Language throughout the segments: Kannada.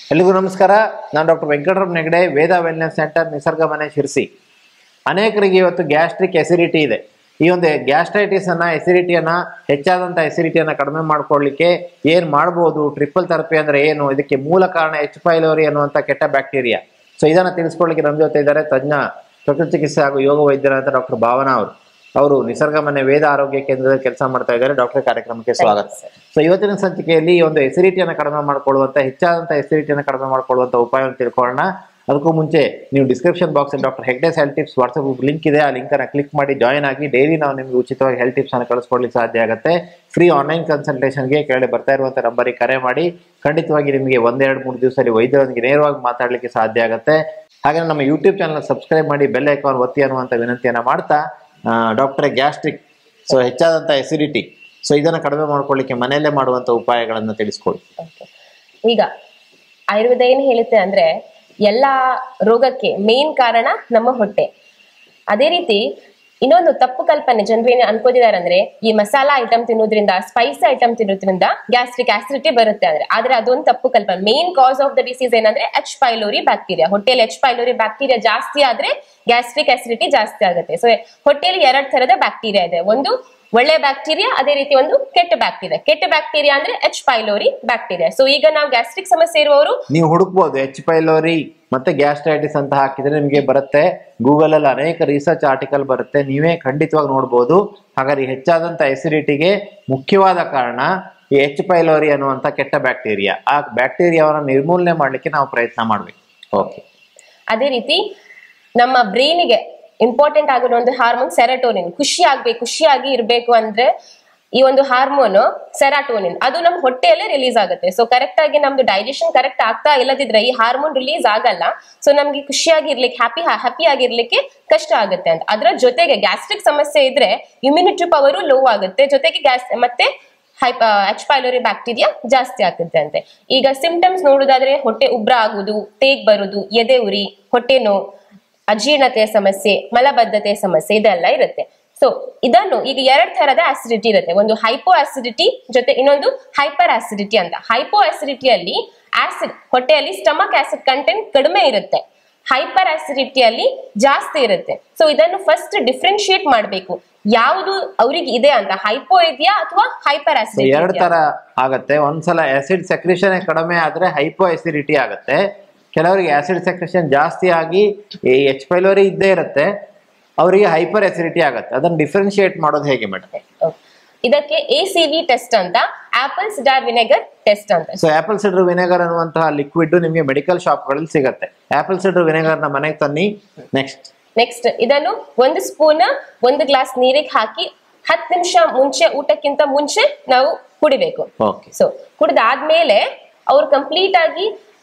ಎಲ್ಲಿಗೂ ನಮಸ್ಕಾರ ನಾನು doctor Venkataramana Hegde Veda wellness centre Nisarga Mane Sirsi ಅನೇಕರಿಗೆ ಇವತ್ತು ಗ್ಯಾಸ್ಟ್ರಿಕ್ ಎಸಿಡಿಟಿ ಇದೆ ಈ ಒಂದು ಗ್ಯಾಸ್ಟ್ರೈಟಿಸ್ ಅನ್ನ ಎಸಿಡಿಟಿಯನ್ನ ಹೆಚ್ಚಾದಂತ ಎಸಿಡಿಟಿಯನ್ನ ಕಡಿಮೆ ಮಾಡ್ಕೊಳ್ಳಿಕ್ಕೆ ಏನ್ ಮಾಡ್ಬೋದು ಟ್ರಿಪಲ್ ಥೆರಪಿ ಅಂದ್ರೆ ಏನು ಇದಕ್ಕೆ ಮೂಲ ಕಾರಣ ಎಚ್ ಪೈಲೋರಿ ಅನ್ನುವಂತ ಕೆಟ್ಟ ಬ್ಯಾಕ್ಟೀರಿಯಾ ಸೊ ಇದನ್ನ ತಿಳಿಸ್ಕೊಳ್ಳಿಕ್ಕೆ ನಮ್ಮ ಜೊತೆ ಇದ್ದಾರೆ ತಜ್ಞ ಪ್ರಕೃತಿ ಚಿಕಿತ್ಸೆ ಹಾಗೂ ಯೋಗ ವೈದ್ಯರಾದ ಡಾಕ್ಟರ್ ಭಾವನಾ ಅವರು ಅವರು ನಿಸರ್ಗ ಮನೆ ವೇದ ಆರೋಗ್ಯ ಕೇಂದ್ರದಲ್ಲಿ ಕೆಲಸ ಮಾಡ್ತಾ ಇದ್ದಾರೆ ಡಾಕ್ಟರ್ ಕಾರ್ಯಕ್ರಮಕ್ಕೆ ಸ್ವಾಗತ ಸೊ ಇವತ್ತಿನ ಸಂಚಿಕೆಯಲ್ಲಿ ಈ ಒಂದು ಎಸಿಡಿಟಿಯನ್ನು ಕಡಿಮೆ ಮಾಡ್ಕೊಳ್ಳುವಂತ ಹೆಚ್ಚಾದಂತ ಎಸಿಡಿಟಿಯನ್ನು ಕಡಿಮೆ ಮಾಡ್ಕೊಳ್ಳುವಂತ ಉಪಾಯವನ್ನು ತಿಳ್ಕೊಳ್ಳೋಣ ಅದಕ್ಕೂ ಮುಂಚೆ ನೀವು description box doctor Hegde's health tips WhatsApp link ಇದೆ ಆ ಲಿಂಕ್ ಅನ್ನ ಕ್ಲಿಕ್ ಮಾಡಿ ಜಾಯ್ನ್ ಆಗಿ ಡೈಲಿ ನಾವು ನಿಮ್ಗೆ ಉಚಿತವಾಗಿ ಹೆಲ್ತ್ ಟಿಪ್ಸ್ ಅನ್ನು ಕಳಿಸ್ಕೊಡ್ಲಿಕ್ಕೆ ಸಾಧ್ಯ ಆಗುತ್ತೆ ಫ್ರೀ ಆನ್ಲೈನ್ ಕನ್ಸಲ್ಟೇಷನ್ಗೆ ಕೆಳಗಡೆ ಬರ್ತಾ ಇರುವಂತ ನಂಬರಿಗೆ ಕರೆ ಮಾಡಿ ಖಂಡಿತವಾಗಿ ನಿಮಗೆ ಒಂದೆರಡು ಮೂರು ದಿವಸದಲ್ಲಿ ವೈದ್ಯರೊಂದಿಗೆ ನೇರವಾಗಿ ಮಾತಾಡ್ಲಿಕ್ಕೆ ಸಾಧ್ಯ ಆಗುತ್ತೆ ಹಾಗೆ ನಮ್ಮ ಯೂಟ್ಯೂಬ್ ಚಾನಲ್ ಸಬ್ಸ್ಕ್ರೈಬ್ ಮಾಡಿ ಬೆಲ್ ಐಕಾನ್ ಒತ್ತಿ ಅನ್ನುವಂಥ ವಿನಂತಿಯನ್ನ ಮಾಡ್ತಾ ಡಾಕ್ಟರ್ ಗ್ಯಾಸ್ಟ್ರಿಕ್ ಸೊ ಹೆಚ್ಚಾದಂತ ಎಸಿಡಿಟಿ ಸೊ ಇದನ್ನ ಕಡಿಮೆ ಮಾಡ್ಕೊಳ್ಳಿಕ್ಕೆ ಮನೆಯಲ್ಲೇ ಮಾಡುವಂತ ಉಪಾಯಗಳನ್ನ ತಿಳಿಸ್ಕೊಡಿ Okay. ಈಗ ಆಯುರ್ವೇದ ಏನ್ ಹೇಳುತ್ತೆ ಅಂದ್ರೆ ಎಲ್ಲಾ ರೋಗಕ್ಕೆ ಮೇನ್ ಕಾರಣ ನಮ್ಮ ಹೊಟ್ಟೆ ಅದೇ ರೀತಿ ಇನ್ನೊಂದು ತಪ್ಪು ಕಲ್ಪನೆ ಜನರು ಏನ್ ಅನ್ಕೋತಿದಾರೆ ಅಂದ್ರೆ ಈ ಮಸಾಲಾ ಐಟಮ್ ತಿನ್ನೋದ್ರಿಂದ ಸ್ಪೈಸಿ ಐಟಮ್ ತಿನ್ನೋದ್ರಿಂದ ಗ್ಯಾಸ್ಟ್ರಿಕ್ ಆಸಿಡಿಟಿ ಬರುತ್ತೆ ಅಂದ್ರೆ ಆದ್ರೆ ಅದೊಂದು ತಪ್ಪು ಕಲ್ಪನೆ main cause of the disease ಏನಂದ್ರೆ ಎಚ್ ಪೈಲೋರಿ ಬ್ಯಾಕ್ಟೀರಿಯಾ ಹೊಟ್ಟೆಯಲ್ಲಿ ಎಚ್ ಪೈಲೋರಿ ಬ್ಯಾಕ್ಟೀರಿಯಾ ಜಾಸ್ತಿ ಆದ್ರೆ ಗ್ಯಾಸ್ಟ್ರಿಕ್ ಆಸಿಡಿಟಿ ಜಾಸ್ತಿ ಆಗುತ್ತೆ ಸೊ ಹೊಟ್ಟೆಯಲ್ಲಿ ಎರಡ್ ತರದ ಬ್ಯಾಕ್ಟೀರಿಯಾ ಇದೆ ಒಂದು ಒಳ್ಳೆ ಬ್ಯಾಕ್ಟೀರಿಯಾ ಅದೇ ರೀತಿ ಒಂದು ಕೆಟ್ಟ ಬ್ಯಾಕ್ಟೀರಿಯಾ ಕೆಟ್ಟ ಬ್ಯಾಕ್ಟೀರಿಯಾ ಅಂದ್ರೆ ಎಚ್ ಪೈಲೋರಿ ಬ್ಯಾಕ್ಟೀರಿಯಾ ಸೊ ಈಗ ನಾವು ಗ್ಯಾಸ್ಟ್ರಿಕ್ ಸಮಸ್ಯೆ ಇರುವವರು ನೀವು ಹುಡುಕ್ಬೋದು ಎಚ್ ಪೈಲೋರಿ ಮತ್ತೆ ಗ್ಯಾಸ್ಟ್ರೈಟಿಸ್ ಅಂತ ಹಾಕಿದ್ರೆ ನಿಮಗೆ ಬರುತ್ತೆ ಗೂಗಲ್ ಅಲ್ಲಿ ಅನೇಕ ರಿಸರ್ಚ್ ಆರ್ಟಿಕಲ್ ಬರುತ್ತೆ ನೀವೇ ಖಂಡಿತವಾಗಿ ನೋಡ್ಬೋದು ಹಾಗಾದ್ರೆ ಈ ಹೆಚ್ಚಾದಂತ ಎಸಿಡಿಟಿಗೆ ಮುಖ್ಯವಾದ ಕಾರಣ ಈ ಎಚ್ ಪೈಲೋರಿ ಅನ್ನುವಂತ ಕೆಟ್ಟ ಬ್ಯಾಕ್ಟೀರಿಯಾ ಆ ಬ್ಯಾಕ್ಟೀರಿಯಾವನ್ನ ನಿರ್ಮೂಲನೆ ಮಾಡ್ಲಿಕ್ಕೆ ನಾವು ಪ್ರಯತ್ನ ಮಾಡ್ಬೇಕು ಓಕೆ ಅದೇ ರೀತಿ ನಮ್ಮ ಬ್ರೈನಿಗೆ ಇಂಪಾರ್ಟೆಂಟ್ ಆಗಿರೋ ಒಂದು ಹಾರ್ಮೋನ್ ಸೆರಟೋನಿನ್ ಖುಷಿ ಆಗ್ಬೇಕು ಖುಷಿಯಾಗಿ ಇರ್ಬೇಕು ಅಂದ್ರೆ ಈ ಒಂದು ಹಾರ್ಮೋನ್ ಸೆರಾಟೋನಿನ್ ಅದು ನಮ್ಮ ಹೊಟ್ಟೆಯಲ್ಲೇ ರಿಲೀಸ್ ಆಗುತ್ತೆ ಸೊ ಕರೆಕ್ಟ್ ಆಗಿ ನಮ್ದು ಡೈಜೆಷನ್ ಕರೆಕ್ಟ್ ಆಗ್ತಾ ಇಲ್ಲದಿದ್ರೆ ಈ ಹಾರ್ಮೋನ್ ರಿಲೀಸ್ ಆಗಲ್ಲ ಸೊ ನಮ್ಗೆ ಖುಷಿಯಾಗಿ ಇರ್ಲಿಕ್ಕೆ ಹ್ಯಾಪಿ ಹ್ಯಾಪಿ ಆಗಿರ್ಲಿಕ್ಕೆ ಕಷ್ಟ ಆಗುತ್ತೆ ಅಂತ ಅದರ ಜೊತೆಗೆ ಗ್ಯಾಸ್ಟ್ರಿಕ್ ಸಮಸ್ಯೆ ಇದ್ರೆ ಇಮ್ಯುನಿಟಿ ಪವರು ಲೋ ಆಗುತ್ತೆ ಜೊತೆಗೆ ಗ್ಯಾಸ್ ಮತ್ತೆ ಹೈಪ ಎಚ್ ಪೈಲೋರಿ ಬ್ಯಾಕ್ಟೀರಿಯಾ ಜಾಸ್ತಿ ಆಗುತ್ತೆ ಅಂತೆ ಈಗ ಸಿಂಪ್ಟಮ್ಸ್ ನೋಡುದಾದ್ರೆ ಹೊಟ್ಟೆ ಉಬ್ರ ಆಗುದು ತೇಗ್ ಬರುದು ಎದೆ ಉರಿ ಹೊಟ್ಟೆ ನೋವು ಅಜೀರ್ಣತೆಯ ಸಮಸ್ಯೆ ಮಲಬದ್ಧತೆಯ ಸಮಸ್ಯೆ ಇದೆಲ್ಲ ಇರುತ್ತೆ ಸೊ ಇದನ್ನು ಈಗ ಎರಡ್ ತರದ ಆಸಿಡಿಟಿ ಇರುತ್ತೆ ಒಂದು ಹೈಪೋ ಆಸಿಡಿಟಿ ಜೊತೆ ಇನ್ನೊಂದು ಹೈಪರ್ ಆಸಿಡಿಟಿ ಅಂತ ಹೈಪೋ ಆಸಿಡಿಟಿಯಲ್ಲಿ ಆಸಿಡ್ ಹೊಟ್ಟೆಯಲ್ಲಿ ಸ್ಟಮಕ್ ಆಸಿಡ್ ಕಂಟೆಂಟ್ ಕಡಿಮೆ ಇರುತ್ತೆ ಹೈಪರ್ ಆಸಿಡಿಟಿಯಲ್ಲಿ ಜಾಸ್ತಿ ಇರುತ್ತೆ ಸೊ ಇದನ್ನು ಫಸ್ಟ್ ಡಿಫ್ರೆನ್ಶಿಯೇಟ್ ಮಾಡಬೇಕು ಯಾವುದು ಅವ್ರಿಗೆ ಇದೆ ಅಂತ ಹೈಪೋ ಇದೆಯಾ ಅಥವಾ ಹೈಪರ್ ಸೊ ಆಸಿಡಿಟಿ ಎರಡ್ ತರ ಆಗತ್ತೆ ಒಂದ್ಸಲ ಆಸಿಡ್ ಸೆಕ್ರೇಷನ್ ಕಡಿಮೆ ಆದ್ರೆ ಹೈಪೋ ಎಸಿಡಿಟಿ ಆಗತ್ತೆ ಕೆಲವರಿಗೆ ಆಸಿಡ್ ಸೆಕ್ರೇಷನ್ ಜಾಸ್ತಿ ಆಗಿ ಈ ಎಚ್ ಪೈಲೋರಿ ಇದ್ದೇ ಇರುತ್ತೆ ಅವರಿಗೆ ಹೈಪರ್ ಎಸಿಡಿಟಿ ಆಗತ್ತೆ ಅದನ್ನ ಡಿಫ್ರೆನ್ಶಿಯೇಟ್ ಮಾಡೋದು ಹೇಗೆ ಮೇಡಮ್ ಇದಕ್ಕೆ ಎ ಸಿ ವಿ ಟೆಸ್ಟ್ ಅಂತ ಆಪಲ್ ಸಿಡಾರ್ ವಿನೆಗರ್ ಟೆಸ್ಟ್ ಅಂತ ಸೊ ಆಪಲ್ ಸಿಡರ್ ವಿನೆಗರ್ ಅನ್ನುವಂತಹ ಲಿಕ್ವಿಡ್ ನಿಮಗೆ ಮೆಡಿಕಲ್ ಶಾಪ್ಗಳಲ್ಲಿ ಸಿಗತ್ತೆ ಆಪಲ್ ಸಿಡರ್ ವಿನೆಗರ್ ನ ಮನೆಗೆ ತನ್ನಿ ನೆಕ್ಸ್ಟ್ ನೆಕ್ಸ್ಟ್ ಇದನ್ನು ಒಂದು ಸ್ಪೂನ್ ಒಂದು ಗ್ಲಾಸ್ ನೀರಿಗೆ ಹಾಕಿ ಹತ್ತು ನಿಮಿಷ ಮುಂಚೆ ಊಟಕ್ಕಿಂತ ಮುಂಚೆ ನಾವು ಕುಡಿಬೇಕು ಓಕೆ ಸೊ ಕುಡ್ದಾದ್ಮೇಲೆ ಅವ್ರು ಕಂಪ್ಲೀಟ್ ಆಗಿ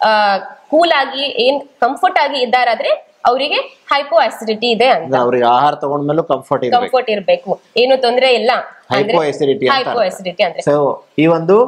ಕೂಲ್ ಆಗಿ ಏನ್ ಕಂಫರ್ಟ್ ಆಗಿ ಇದ್ದಾರಾದ್ರೆ ಅವರಿಗೆ ಹೈಪೋ ಆಸಿಡಿಟಿ ಇದೆ ಅಂತ ಅವ್ರಿಗೆ ಆಹಾರ ತಗೊಂಡ್ಮೇಲೂ ಕಂಫರ್ಟ್ ಇರಬೇಕು ಕಂಫರ್ಟ್ ಇರ್ಬೇಕು ಏನು ತೊಂದ್ರೆ ಇಲ್ಲ ಹೈಪೋ ಎಸಿಡಿಟಿ ಹೈಪೋ ಅಂತ ಆಸಿಡಿಟಿ ಅಂದ್ರೆ ಸೊ ಈ ಒಂದು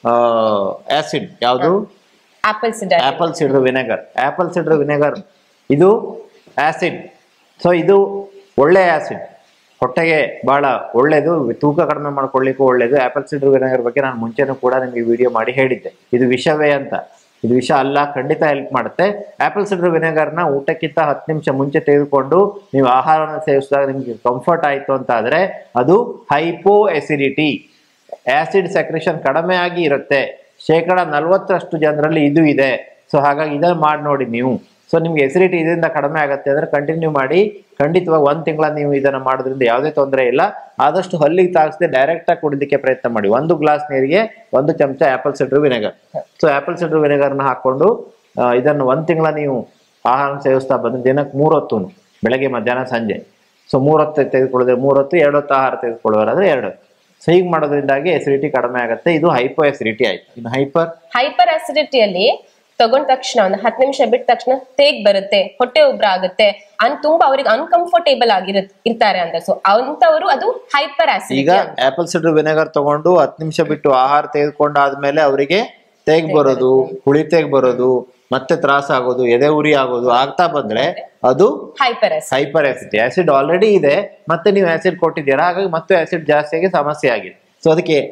ಆಸಿಡ್ ಯಾವುದು apple cider apple cider vinegar apple cider vinegar ಇದು ಆಸಿಡ್ ಸೊ ಇದು ಒಳ್ಳೆ ಆಸಿಡ್ ಹೊಟ್ಟೆಗೆ ಬಹಳ ಒಳ್ಳೇದು ತೂಕ ಕಡಿಮೆ ಮಾಡ್ಕೊಳ್ಳಿಕ್ಕೂ ಒಳ್ಳೇದು ಆಪಲ್ ಸಿಡ್ರ್ ವಿನೆಗರ್ ಬಗ್ಗೆ ನಾನು ಮುಂಚೆನೂ ಕೂಡ ನಿಮಗೆ ವಿಡಿಯೋ ಮಾಡಿ ಹೇಳಿದ್ದೆ ಇದು ವಿಷವೇ ಅಂತ ಇದು ವಿಷ ಅಲ್ಲ ಖಂಡಿತ ಹೆಲ್ಪ್ ಮಾಡುತ್ತೆ ಆಪಲ್ ಸಿಡ್ರ್ ವಿನೆಗರ್ನ ಊಟಕ್ಕಿಂತ ಹತ್ತು ನಿಮಿಷ ಮುಂಚೆ ತೆಗೆದುಕೊಂಡು ನೀವು ಆಹಾರವನ್ನು ಸೇವಿಸಿದಾಗ ನಿಮಗೆ ಕಂಫರ್ಟ್ ಆಯಿತು ಅಂತ ಆದರೆ ಅದು ಹೈಪೋ ಎಸಿಡಿಟಿ ಆಸಿಡ್ ಸೆಕ್ರೇಷನ್ ಕಡಿಮೆ ಆಗಿ ಇರುತ್ತೆ ಶೇಕಡ ನಲವತ್ತರಷ್ಟು ಜನರಲ್ಲಿ ಇದು ಇದೆ ಸೊ ಹಾಗಾಗಿ ಇದನ್ನ ಮಾಡಿ ನೋಡಿ ನೀವು ಸೊ ನಿಮ್ಗೆ ಎಸಿಡಿಟಿ ಇದರಿಂದ ಕಡಿಮೆ ಆಗುತ್ತೆ ಅಂದ್ರೆ ಕಂಟಿನ್ಯೂ ಮಾಡಿ ಖಂಡಿತವಾಗಿ ಒಂದ್ ತಿಂಗಳ ನೀವು ಇದನ್ನ ಮಾಡೋದ್ರಿಂದ ಯಾವುದೇ ತೊಂದರೆ ಇಲ್ಲ ಆದಷ್ಟು ಹಲ್ಲಿಗೆ ತಾಗಿಸದೆ ಡೈರೆಕ್ಟ್ ಆಗಿ ಕುಡಿದಕ್ಕೆ ಪ್ರಯತ್ನ ಮಾಡಿ ಒಂದು ಗ್ಲಾಸ್ ನೀರಿಗೆ ಒಂದು ಚಮಚ apple cider vinegar so apple cider ವಿನೆಗರ್ನ ಹಾಕೊಂಡು ಆ, ಇದನ್ನು ಒಂದ್ ತಿಂಗಳ ನೀವು ಆಹಾರ ಸೇವಿಸ್ತಾ ಬಂದ್ರೆ ದಿನಕ್ಕೆ ಮೂರೊತ್ತು ಬೆಳಗ್ಗೆ ಮಧ್ಯಾಹ್ನ ಸಂಜೆ ಸೊ ಮೂರೊತ್ತು ತೆಗೆದುಕೊಳ್ಳೋದ್ರೆ ಮೂರೊತ್ತು ಎರಡು ಹೊತ್ತು ಆಹಾರ ತೆಗೆದುಕೊಳ್ಳೋರಾದ್ರೆ ಎರಡು ಸೊ ಹೀಗೆ ಮಾಡೋದ್ರಿಂದಾಗಿ ಎಸಿಡಿಟಿ ಕಡಿಮೆ ಆಗುತ್ತೆ ಇದು ಹೈಪೋ ಎಸಿಡಿಟಿ ಆಯ್ತು ಇನ್ನು ಹೈಪರ್ ಹೈಪರ್ ಆಸಿಡಿಟಿಯಲ್ಲಿ ತಗೊಂಡ ತಕ್ಷಣ ಒಂದು ಹತ್ತು ನಿಮಿಷ ಬಿಟ್ಟ ತಕ್ಷಣ ತೇಗ್ ಬರುತ್ತೆ ಹೊಟ್ಟೆ ಉಬ್ರ ಆಗುತ್ತೆ ಅನ್ ತುಂಬಾ ಅವ್ರಿಗೆ ಅನ್ಕಂಫರ್ಟೇಬಲ್ ಆಗಿರುತ್ತೆ ಇರ್ತಾರೆ ಅಂತ ಸೊ ಅಂತವರು ಅದು ಹೈಪರ್ ಈಗ ಆಸಿಡಿಟಿ ಆಪಲ್ ಸಿಡ್ರ್ ವಿನೆಗರ್ ತಗೊಂಡು ಹತ್ತು ನಿಮಿಷ ಬಿಟ್ಟು ಆಹಾರ ತೆಗೆದುಕೊಂಡಾದ್ಮೇಲೆ ಅವರಿಗೆ ತೇಗ್ ಬರೋದು ಹುಳಿ ತೇಗ್ ಬರೋದು ಮತ್ತೆ ತ್ರಾಸ ಆಗೋದು ಎದೆ ಉರಿ ಆಗೋದು ಆಗ್ತಾ ಬಂದ್ರೆ ಅದು hyper acid hyper acid acid already ಇದೆ ಮತ್ತೆ ನೀವು ಆಸಿಡ್ ಕೊಟ್ಟಿದ್ದೀರಾ ಹಾಗಾಗಿ ಮತ್ತೆ ಆಸಿಡ್ ಜಾಸ್ತಿ ಆಗಿ ಸಮಸ್ಯೆ ಆಗಿದೆ ಸೊ ಅದಕ್ಕೆ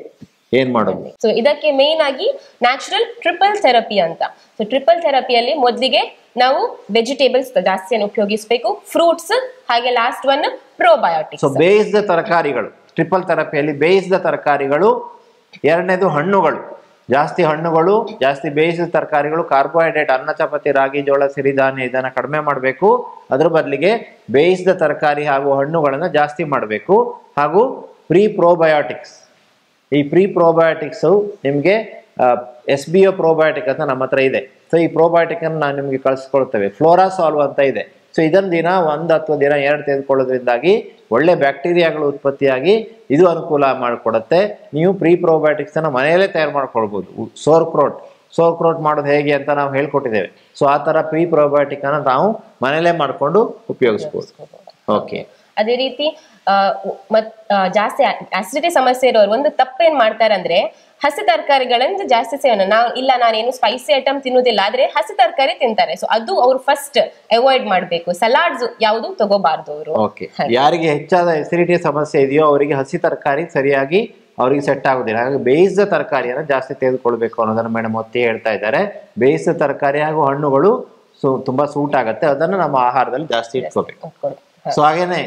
ಏನ್ ಮಾಡೋದು ಸೊ ಇದಕ್ಕೆ ಮೇನ್ ಆಗಿ ನ್ಯಾಚುರಲ್ ಟ್ರಿಪಲ್ ಥೆರಪಿ ಅಂತ ಸೊ ಟ್ರಿಪಲ್ ಥೆರಪಿಯಲ್ಲಿ ಮೊದಲಿಗೆ ನಾವು ವೆಜಿಟೇಬಲ್ಸ್ ಜಾಸ್ತಿಯನ್ನು ಉಪಯೋಗಿಸಬೇಕು ಫ್ರೂಟ್ಸ್ ಹಾಗೆ ಲಾಸ್ಟ್ ಒನ್ ಸೊ ಪ್ರೋಬಯೋಟಿಕ್ಸ್ ಬೇಯಿಸಿದ ತರಕಾರಿಗಳು ಟ್ರಿಪಲ್ ಥೆರಪಿಯಲ್ಲಿ ಬೇಯಿಸಿದ ತರಕಾರಿಗಳು ಎರಡನೇದು ಹಣ್ಣುಗಳು ಜಾಸ್ತಿ ಹಣ್ಣುಗಳು ಜಾಸ್ತಿ ಬೇಯಿಸಿದ ತರಕಾರಿಗಳು ಕಾರ್ಬೋಹೈಡ್ರೇಟ್ ಅನ್ನ ಚಪಾತಿ ರಾಗಿ ಜೋಳ ಸಿರಿಧಾನ್ಯ ಇದನ್ನ ಕಡಿಮೆ ಮಾಡಬೇಕು ಅದ್ರ ಬದಲಿಗೆ ಬೇಯಿಸಿದ ತರಕಾರಿ ಹಾಗೂ ಹಣ್ಣುಗಳನ್ನು ಜಾಸ್ತಿ ಮಾಡಬೇಕು ಹಾಗೂ ಪ್ರೀ ಪ್ರೋಬಯೋಟಿಕ್ಸ್ ಈ ಪ್ರೀ ಪ್ರೋಬಯೋಟಿಕ್ಸು ನಿಮಗೆ ಎಸ್ ಬಿ ಒ ಪ್ರೋಬಯೋಟಿಕ್ ಅಂತ ನಮ್ಮ ಹತ್ರ ಇದೆ ಸೊ ಈ ಪ್ರೋಬಯೋಟಿಕ್ ಅನ್ನು ನಾವು ನಿಮಗೆ ಕಳಿಸ್ಕೊಳ್ತೇವೆ ಫ್ಲೋರಾಸಾಲ್ವ್ ಅಂತ ಇದೆ ಸೊ ಇದನ್ನ ದಿನ ಒಂದು ಅಥವಾ ದಿನ ಎರಡು ತೆಗೆದುಕೊಳ್ಳೋದ್ರಿಂದಾಗಿ ಒಳ್ಳೆ ಬ್ಯಾಕ್ಟೀರಿಯಾಗಳು ಉತ್ಪತ್ತಿಯಾಗಿ ಇದು ಅನುಕೂಲ ಮಾಡಿಕೊಡುತ್ತೆ ನೀವು ಪ್ರೀ ಪ್ರೋಬಯೋಟಿಕ್ಸ್ ಅನ್ನ ಮನೆಯಲ್ಲೇ ತಯಾರು ಮಾಡ್ಕೊಳ್ಬೋದು ಸೋರ್ ಕ್ರೋಟ್ ಸೋರ್ ಕ್ರೋಟ್ ಮಾಡೋದು ಹೇಗೆ ಅಂತ ನಾವು ಹೇಳ್ಕೊಟ್ಟಿದ್ದೇವೆ ಸೊ ಆ ಥರ ಪ್ರೀ ಪ್ರೋಬಯೋಟಿಕ್ ಅನ್ನ ನಾವು ಮನೆಯಲ್ಲೇ ಮಾಡಿಕೊಂಡು ಉಪಯೋಗಿಸ್ಬೋದು ಓಕೆ ಅದೇ ರೀತಿ ಆ, ಮತ್ ಆ, ಜಾಸ್ತಿ ಆಸಿಡಿಟಿ ಸಮಸ್ಯೆ ಇರೋರು ಒಂದು ತಪ್ಪೇನ್ ಮಾಡ್ತಾರೆ ಅಂದ್ರೆ ಹಸಿ ತರಕಾರಿಗಳನ್ನು ಜಾಸ್ತಿ ಸೇವನೆ ನಾವು ಇಲ್ಲ ನಾನೇನು ಸ್ಪೈಸಿ ಐಟಮ್ ತಿನ್ನುವುದಿಲ್ಲ ಆದ್ರೆ ಹಸಿ ತರಕಾರಿ ತಿಂತಾರೆ ಸೊ ಅದು ಅವ್ರು ಫಸ್ಟ್ ಅವಾಯ್ಡ್ ಮಾಡ್ಬೇಕು ಸಲಾಡ್ಸ್ ಯಾವುದು ತಗೋಬಾರ್ದು ಅವರು ಓಕೆ ಯಾರಿಗೆ ಹೆಚ್ಚಾದ ಎಸಿಡಿಟಿ ಸಮಸ್ಯೆ ಇದೆಯೋ ಅವರಿಗೆ ಹಸಿ ತರಕಾರಿ ಸರಿಯಾಗಿ ಅವರಿಗೆ ಸೆಟ್ ಆಗುದಿಲ್ಲ ಹಾಗಾಗಿ ಬೇಯಿಸಿದ ತರಕಾರಿಯನ್ನು ಜಾಸ್ತಿ ತೆಗೆದುಕೊಳ್ಬೇಕು ಅನ್ನೋದನ್ನ ಮೇಡಮ್ ಒತ್ತಿ ಹೇಳ್ತಾ ಇದ್ದಾರೆ ಬೇಯಿಸಿದ ತರಕಾರಿ ಹಾಗೂ ಹಣ್ಣುಗಳು ಸು ತುಂಬಾ ಸೂಟ್ ಆಗುತ್ತೆ ಅದನ್ನು ನಮ್ಮ ಆಹಾರದಲ್ಲಿ ಜಾಸ್ತಿ ಇಟ್ಕೋಬೇಕು ಸೊ ಹಾಗೇನೆ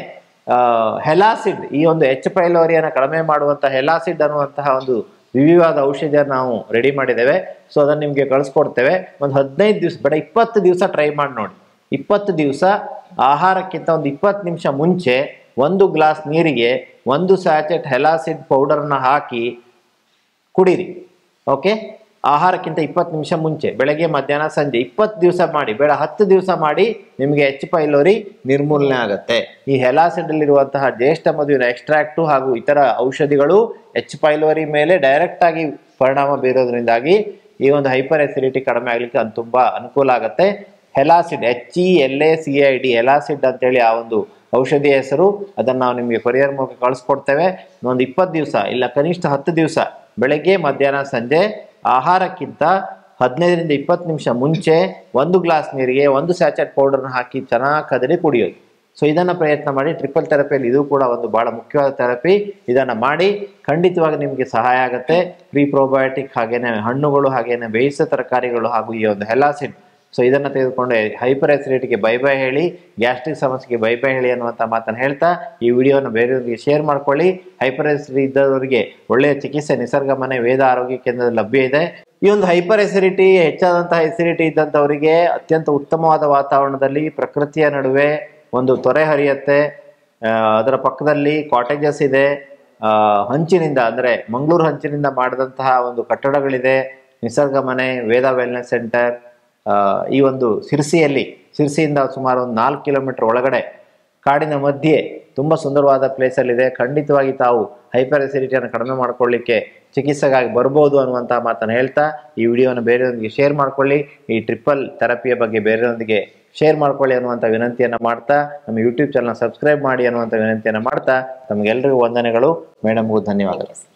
ಹೆಲಾಸಿಡ್ ಈ ಒಂದು ಎಚ್ ಪೈಲೋರಿಯನ್ನು ಕಡಿಮೆ ಮಾಡುವಂತ ಹೆಲಾಸಿಡ್ ಅನ್ನುವಂತಹ ಒಂದು ವಿವಿಧವಾದ ಔಷಧಿಯನ್ನು ನಾವು ರೆಡಿ ಮಾಡಿದ್ದೇವೆ ಸೊ ಅದನ್ನು ನಿಮಗೆ ಕಳಿಸ್ಕೊಡ್ತೇವೆ ಒಂದು ಹದಿನೈದು ದಿವಸ ಬೇಡ ಇಪ್ಪತ್ತು ದಿವಸ ಟ್ರೈ ಮಾಡಿ ನೋಡಿ ಇಪ್ಪತ್ತು ದಿವಸ ಆಹಾರಕ್ಕಿಂತ ಒಂದು ಇಪ್ಪತ್ತು ನಿಮಿಷ ಮುಂಚೆ ಒಂದು ಗ್ಲಾಸ್ ನೀರಿಗೆ ಒಂದು ಸ್ಯಾಚೆಟ್ ಹೆಲಾಸಿಡ್ ಪೌಡರ್ನ ಹಾಕಿ ಕುಡೀರಿ ಓಕೆ ಆಹಾರಕ್ಕಿಂತ ಇಪ್ಪತ್ತು ನಿಮಿಷ ಮುಂಚೆ ಬೆಳಗ್ಗೆ ಮಧ್ಯಾಹ್ನ ಸಂಜೆ ಇಪ್ಪತ್ತು ದಿವಸ ಮಾಡಿ ಬೇಡ ಹತ್ತು ದಿವಸ ಮಾಡಿ ನಿಮಗೆ ಎಚ್ ಪೈಲೋರಿ ನಿರ್ಮೂಲನೆ ಆಗುತ್ತೆ ಈ ಹೆಲಾಸಿಡಲ್ಲಿರುವಂತಹ ಜ್ಯೇಷ್ಠ ಮಧುವಿನ ಎಕ್ಸ್ಟ್ರಾಕ್ಟು ಹಾಗೂ ಇತರ ಔಷಧಿಗಳು ಎಚ್ ಪೈಲೋರಿ ಮೇಲೆ ಡೈರೆಕ್ಟ್ ಆಗಿ ಪರಿಣಾಮ ಬೀರೋದ್ರಿಂದಾಗಿ ಈ ಒಂದು ಹೈಪರ್ ಎಸಿಡಿಟಿ ಕಡಿಮೆ ಆಗ್ಲಿಕ್ಕೆ ಅದು ತುಂಬಾ ಅನುಕೂಲ ಆಗುತ್ತೆ Helacid H E L A C I D Helacid ಅಂತೇಳಿ ಆ ಒಂದು ಔಷಧಿಯ ಹೆಸರು ಅದನ್ನು ನಾವು ನಿಮಗೆ ಕೊರಿಯರ್ ಮೂಲಕ ಕಳಿಸ್ಕೊಡ್ತೇವೆ ಒಂದು ಇಪ್ಪತ್ತು ದಿವಸ ಇಲ್ಲ ಕನಿಷ್ಠ ಹತ್ತು ದಿವಸ ಬೆಳಗ್ಗೆ ಮಧ್ಯಾಹ್ನ ಸಂಜೆ ಆಹಾರಕ್ಕಿಂತ ಹದಿನೈದರಿಂದ ಇಪ್ಪತ್ತು ನಿಮಿಷ ಮುಂಚೆ ಒಂದು ಗ್ಲಾಸ್ ನೀರಿಗೆ ಒಂದು ಸ್ಯಾಚೆಟ್ ಪೌಡರ್ನ ಹಾಕಿ ಚೆನ್ನಾಗಿ ಕದಡಿ ಕುಡಿಯೋದು ಸೊ ಇದನ್ನ ಪ್ರಯತ್ನ ಮಾಡಿ ಟ್ರಿಪಲ್ ಥೆರಪಿಯಲ್ಲಿ ಇದು ಕೂಡ ಒಂದು ಬಹಳ ಮುಖ್ಯವಾದ ಥೆರಪಿ ಇದನ್ನ ಮಾಡಿ ಖಂಡಿತವಾಗಿ ನಿಮಗೆ ಸಹಾಯ ಆಗುತ್ತೆ ಪ್ರೀ ಪ್ರೋಬಯೋಟಿಕ್ ಹಾಗೇನೆ ಹಣ್ಣುಗಳು ಹಾಗೇನೆ ಬೇಯಿಸಿದ ತರಕಾರಿಗಳು ಹಾಗೂ ಈ ಒಂದು ಹೆಲಾಸಿಡ್ ಸೊ ಇದನ್ನ ತೆಗೆದುಕೊಂಡು ಹೈಪರ್ ಎಸಿಡಿಟಿಗೆ ಬೈ ಬೈ ಹೇಳಿ ಗ್ಯಾಸ್ಟ್ರಿಕ್ ಸಮಸ್ಯೆಗೆ ಬೈ ಬೈ ಹೇಳಿ ಅನ್ನುವಂಥ ಮಾತನ್ನು ಹೇಳ್ತಾ ಈ ವಿಡಿಯೋನ ಬೇರೆಯವರಿಗೆ ಶೇರ್ ಮಾಡ್ಕೊಳ್ಳಿ ಹೈಪರ್ ಎಸಿಡಿಟಿ ಇದ್ದವರಿಗೆ ಒಳ್ಳೆಯ ಚಿಕಿತ್ಸೆ ನಿಸರ್ಗ ಮನೆ ವೇದ ಆರೋಗ್ಯ ಕೇಂದ್ರದಲ್ಲಿ ಲಭ್ಯ ಇದೆ ಈ ಒಂದು ಹೈಪರ್ ಎಸಿಡಿಟಿ ಹೆಚ್ಚಾದಂತಹ ಎಸಿಡಿಟಿ ಇದ್ದಂಥವರಿಗೆ ಅತ್ಯಂತ ಉತ್ತಮವಾದ ವಾತಾವರಣದಲ್ಲಿ ಪ್ರಕೃತಿಯ ನಡುವೆ ಒಂದು ತೊರೆ ಹರಿಯತ್ತೆ ಆ, ಅದರ ಪಕ್ಕದಲ್ಲಿ ಕಾಟೇಜಸ್ ಇದೆ ಆ, ಹಂಚಿನಿಂದ ಅಂದರೆ ಮಂಗಳೂರು ಹಂಚಿನಿಂದ ಮಾಡಿದಂತಹ ಒಂದು ಕಟ್ಟಡಗಳಿದೆ ನಿಸರ್ಗ ಮನೆ ವೇದ ವೆಲ್ನೆಸ್ ಸೆಂಟರ್ ಆ, ಈ ಒಂದು ಸಿರ್ಸಿಯಲ್ಲಿ ಸಿರ್ಸಿಯಿಂದ ಸುಮಾರು ಒಂದು ನಾಲ್ಕು ಕಿಲೋಮೀಟರ್ ಒಳಗಡೆ ಕಾಡಿನ ಮಧ್ಯೆ ತುಂಬ ಸುಂದರವಾದ ಪ್ಲೇಸಲ್ಲಿದೆ ಖಂಡಿತವಾಗಿ ತಾವು ಹೈಪರ್ ಎಸಿಡಿಟಿಯನ್ನು ಕಡಿಮೆ ಮಾಡ್ಕೊಳ್ಳಿಕ್ಕೆ ಚಿಕಿತ್ಸೆಗಾಗಿ ಬರ್ಬೋದು ಅನ್ನುವಂತಹ ಮಾತನ್ನು ಹೇಳ್ತಾ ಈ ವಿಡಿಯೋನ ಬೇರೆಯವರಿಗೆ ಶೇರ್ ಮಾಡ್ಕೊಳ್ಳಿ ಈ ಟ್ರಿಪಲ್ ಥೆರಪಿಯ ಬಗ್ಗೆ ಬೇರೆಯವರಿಗೆ ಶೇರ್ ಮಾಡ್ಕೊಳ್ಳಿ ಅನ್ನುವಂಥ ವಿನಂತಿಯನ್ನು ಮಾಡ್ತಾ ನಮ್ಮ ಯೂಟ್ಯೂಬ್ ಚಾನಲ್ ಸಬ್ಸ್ಕ್ರೈಬ್ ಮಾಡಿ ಅನ್ನುವಂಥ ವಿನಂತಿಯನ್ನು ಮಾಡ್ತಾ ತಮಗೆಲ್ಲರಿಗೂ ವಂದನೆಗಳು ಮೇಡಮ್ಗೂ ಧನ್ಯವಾದಗಳು